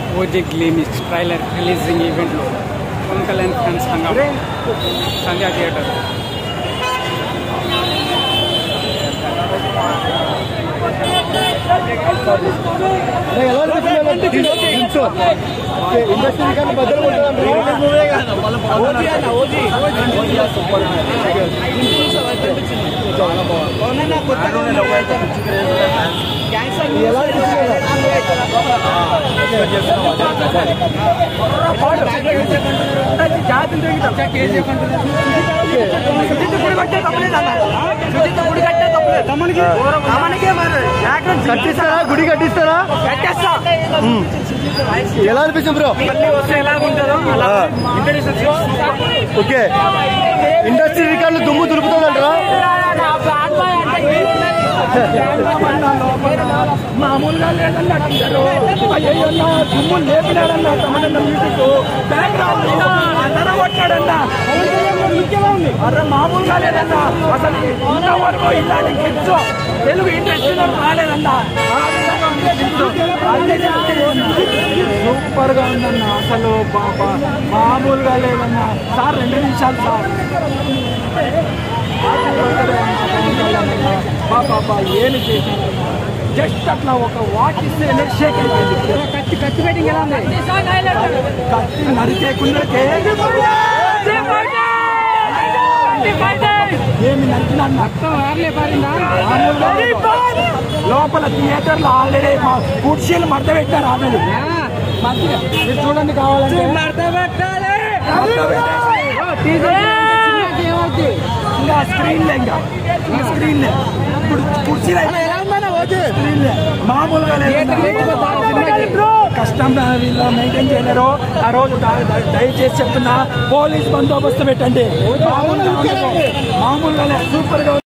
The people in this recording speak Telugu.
ఓజీ గ్లీమిక్స్ ట్రైలర్ రిలీజింగ్ ఈవెంట్లో పవన్ కళ్యాణ్ ఫ్యాన్స్ హంగామా సంధ్యా థియేటర్ ఇండస్ట్రీ కానీ బద్దలు ఎలా కట్టిస్తారా గుడి కట్టిస్తారా ఉమ్. ఎలా అనిపిస్తుంది బ్రో ఓకే ఇండస్ట్రీ రికార్డులు దుమ్ము దులుపుతుందంటారా మామూలుగా లేదన్న అందరూ అయ్యో దుమ్ము లేపినాడన్న తమన్న మ్యూజిక్ బ్యాక్గ్రౌండ్ అందరూ కొట్టాడన్న ఉంది అరే మామూలుగా లేదన్న అసలు ఇంతవరకు ఇలాంటి కిడ్స్ తెలుగు ఇండస్ట్రీలో రాలేదన్న ఆ విధంగా ఉంది సూపర్ గా ఉందన్న అసలు బాబా మామూలుగా లేదన్న సార్ రెండు నిమిషాలు సార్ బాబా ఏమి చేసింది జస్ట్ అట్లా ఒక వాక్ ఇస్తే షేక్ అయిపోయింది కత్తి కత్తి పెట్టింగ్ ఎలా ఉంది కత్తి నరికేకుండా ఏమి నరికినా మొత్తం ఆర్లే పారిందా లోపల థియేటర్ లో ఆల్రెడీ మా కుర్చీలు మడత పెట్టారు ఆల్రెడీ మధ్య మీరు చూడండి కావాలంటే మడత పెట్టాలి ఇంకా స్క్రీన్ లే ఇంకా ఇంకా స్క్రీన్ లే ఇప్పుడు కుర్చీ స్క్రీన్ లే మామూలుగా లేదు కష్టం వీళ్ళు మెయింటైన్ చేయలేరు ఆ రోజు ద- ద- దయచేసి చెప్తున్నా పోలీస్ బందోబస్తు పెట్టండి మామూలుగా ఉండదు. మామూలుగా సూపర్ గా